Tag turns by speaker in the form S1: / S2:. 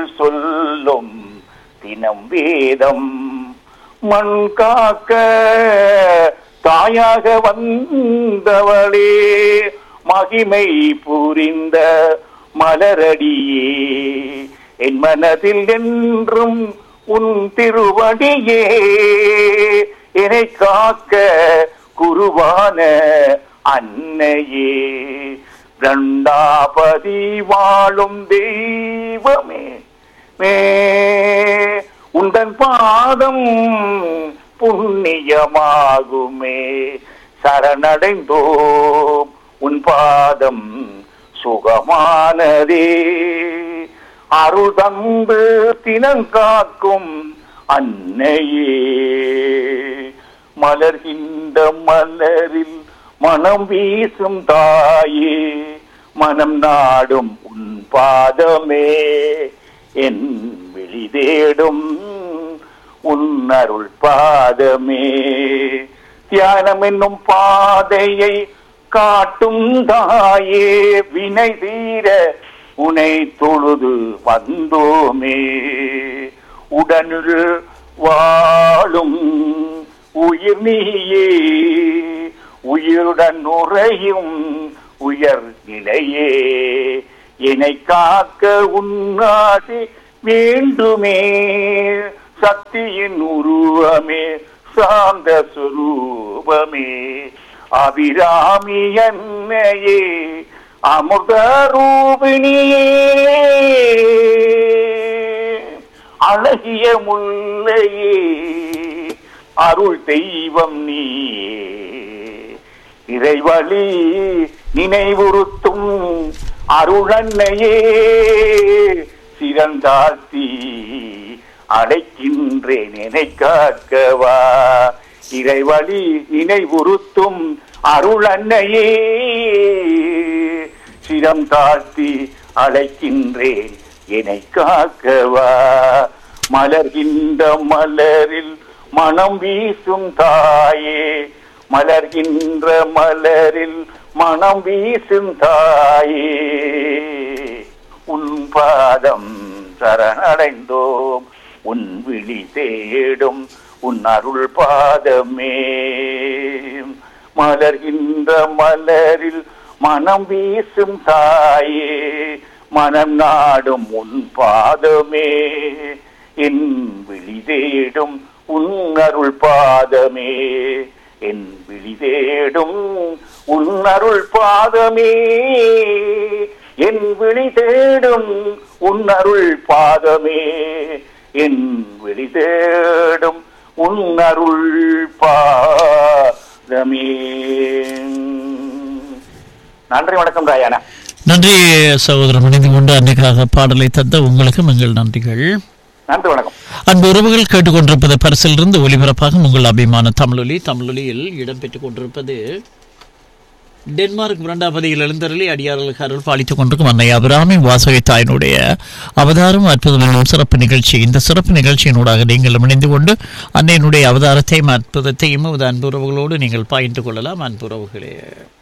S1: சொல்லும் தினம் வேதம் மண் காக்க தாயாக வந்தவளே மகிமை புரிந்த மலரடியே என் மனதில் என்றும் உன் திருவடியே என்னை காக்க குருவான அன்னையே தண்டாபதி வாழும் தெய்வமே மே உந்தன் பாதம் புண்ணியமாகுமே சரணடைந்தோம் உன் பாதம் சுகமானதே அருள் தந்து தினங்காக்கும் அன்னையே மலர்கின்ற மலரில் மனம் வீசும் தாயே மனம் நாடும் உன் பாதமே என் விழி தேடும் உன் அருள் பாதமே தியானம் என்னும் பாதையை காட்டும் தாயே வினை தீர உனை தொழுது வந்தோமே உடனில் வாழும் உயிர் நீயே உயிருடன் உறையும் உயர் நிலையே என்னை காக்க உன்னாசி வேண்டுமே சக்தியின் உருவமே சாந்த சுரூபமே அபிராமி என்னையே அமுத ரூபிணியே அழகிய முல்லையே அருள் தெய்வம் நீயே இறைவழி நினைவுறுத்தும் அருளன்னையே சிறந்தாத்தி அழைக்கின்றேன் என்னை காக்கவா இறைவழி நினைவுறுத்தும் அருள் அன்னையே சிரம் தாழ்த்தி அழைக்கின்றேன் என்னை காக்கவா மலர்கின்ற மலரில் மனம் வீசும் தாயே மலர்கின்ற மலரில் மனம் வீசும் தாயே உன் பாதம் சரணடைந்தோம் உன் விழி தேடும் உன் அருள் பாதமே மலர்கின்ற மலரில் மனம் வீசும் தாயே மனம் நாடும் உன் பாதமே என் விழி தேடும் உன் அருள் பாதமே என் விழி தேடும் உன் அருள் பாதமே என் விழி தேடும் உன் அருள் பாதமே என் விழி தேடும் உன் அருள் பாதமே நன்றி வணக்கம் ராயானா
S2: நன்றி சகோதரன் இணைந்து கொண்டு அன்னைக்காக பாடலை தந்த உங்களுக்கும் எங்கள் நன்றிகள்
S1: நன்றி வணக்கம்
S2: அன்பு உறவுகள் கேட்டுக்கொண்டிருப்பது பரிசிலிருந்து ஒலிபரப்பாக உங்கள் அபிமான தமிழொலி தமிழொலியில் இடம்பெற்றுக் கொண்டிருப்பது டென்மார்க் இரண்டாபதியில் எழுந்தருளி அடியார்களுக்கு அருள் பாலித்துக் கொண்டிருக்கும் அன்னை அபிராமி வாசகை தாயினுடைய அவதாரம் அற்புதம் என்னும் சிறப்பு நிகழ்ச்சி இந்த சிறப்பு நிகழ்ச்சியினூடாக நீங்கள் இணைந்து கொண்டு அன்னையினுடைய அவதாரத்தையும் அற்புதத்தையும் அன்புறவுகளோடு நீங்கள் பாய்ந்து கொள்ளலாம் அன்புறவுகளே